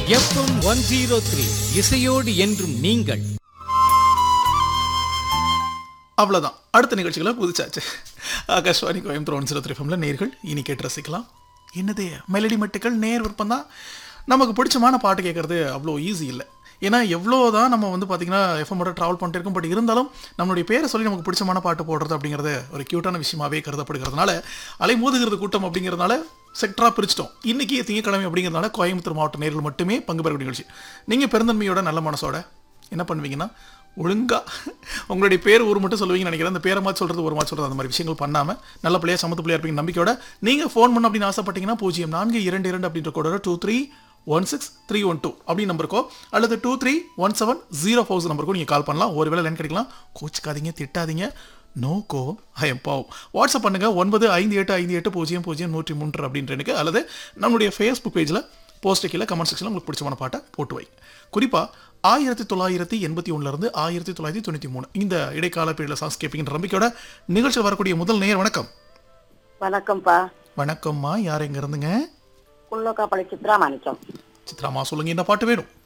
FM one zero three இசையோடு என்றும் நீங்கள் அவ்வளோதான் அடுத்த நிகழ்ச்சிகளை புதுச்சாச்சு Akashvani Coimbatore one zero three ஃபம்ல நேர்கள் இனி கேட்டு ரசிக்கலாம் என்னது மெலடி மெட்டுக்கள் நேர் விருப்பம் தான் நமக்கு பிடிச்சமான பாட்டு கேட்குறது அவ்வளோ ஈஸி இல்லை ஏன்னா எவ்வளோ தான் நம்ம வந்து பார்த்தீங்கன்னா எஃப்எம்மோட ட்ராவல் பண்ணிட்டு இருக்கோம் பட் இருந்தாலும் நம்மளுடைய பேரை சொல்லி நமக்கு பிடிச்சமான பாட்டு போடுறது அப்படிங்கிறது ஒரு க்யூட்டான விஷயமாவே கருதப்படுகிறதுனால அலை மோதுகிறது கூட்டம் அப்படிங்கிறதுனால செக்டராக பிரிச்சிட்டோம் இன்னைக்கு திங்கக்கிழமை அப்படிங்கிறதுனால கோயம்புத்தூர் மாவட்ட நேர்கள் மட்டுமே பங்கு பெறக்கூடிய நிகழ்ச்சி நீங்கள் பெருந்தன்மையோட நல்ல மனசோட என்ன பண்ணுவீங்கன்னா ஒழுங்கா உங்களுடைய பேர் ஊர் மட்டும் சொல்லுவீங்கன்னு நினைக்கிறேன் அந்த பேரை மாதிரி சொல்றது ஒரு மாதிரி சொல்றது அந்த மாதிரி விஷயங்கள் பண்ணாம நல்ல பிள்ளையா சமத்து பிள்ளையா இருப்பீங்க நம்பிக்கையோட நீங்க ஃபோன் பண்ண அப்படின்னு ஆசைப்பட்டீங்கன்னா பூஜ்ஜியம் நான்கு இரண்டு இரண்டு அப்படின்ற கோடோட two three one six three one two அப்படி நம்பருக்கோ அல்லது two three one seven zero four நம்பருக்கோ நீங்கள் கால் பண்ணலாம் ஒருவேளை லைன் கிடைக்கலாம் கோச்சிக்காதீங்க திட்டாதீங்க நோ கோவம் ஐயம் பாவம் வாட்ஸ்அப் பண்ணுங்க ஒன்பது ஐந்து எட்டு ஐந்து எட்டு பூஜ்ஜியம் பூஜ்ஜியம் நூற்றி மூன்று அப்படின்ற எனக்கு அல்லது நம்மளுடைய ஃபேஸ்புக் பேஜில் போஸ்ட் கீழே கமெண்ட் செக்ஷனில் உங்களுக்கு பிடிச்சமான பாட்டை போட்டு வை குறிப்பாக ஆயிரத்தி தொள்ளாயிரத்தி எண்பத்தி ஒன்றுலேருந்து ஆயிரத்தி தொள்ளாயிரத்தி தொண்ணூற்றி மூணு இந்த இடைக்கால பீரியடில் சாங்ஸ் கேட்பீங்கிற நம்பிக்கையோட நிகழ்ச்சியில் வரக்கூடிய முதல் நேர் வணக்கம் வணக்கம்ப்பா வணக்கம்மா யார் எங்க இருந்துங்க குள்ளக்காப்பளை சித்ரா மாணிக்கம் சித்ராமா சொல்லுங்க என்ன பாட்டு வேணும்